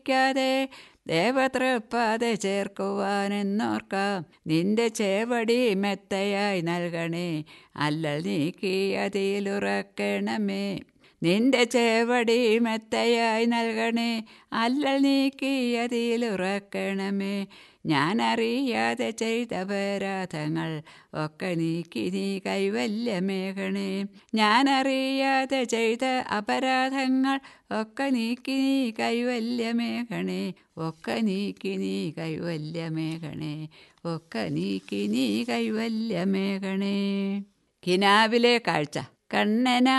ക്കാതെ ദേവതൃപ്പാതെ ചേർക്കുവാനെന്നോർക്കാം നിന്റെ ചേവടി മെത്തയായി നൽകണേ അല്ലൽ നീക്കി അതിലുറക്കണമേ നിന്റെ ചേവടി മെത്തയായി നൽകണേ അല്ലൽ നീക്കി അതിലുറക്കണമേ ഞാനറിയാതെ ചെയ്ത അപരാധങ്ങൾ ഒക്കെ നീക്കി നീ കൈവല്യമേകണേ ഞാനറിയാതെ ചെയ്ത അപരാധങ്ങൾ ഒക്കെ നീക്കി നീ കൈവല്യമേകണേ ഒക്കെ നീക്കി നീ കൈവല്യമേകണേ ഒക്കെ നീക്കി നീ കൈവല്യമേകണേ കിനാവിലെ കാഴ്ച കണ്ണന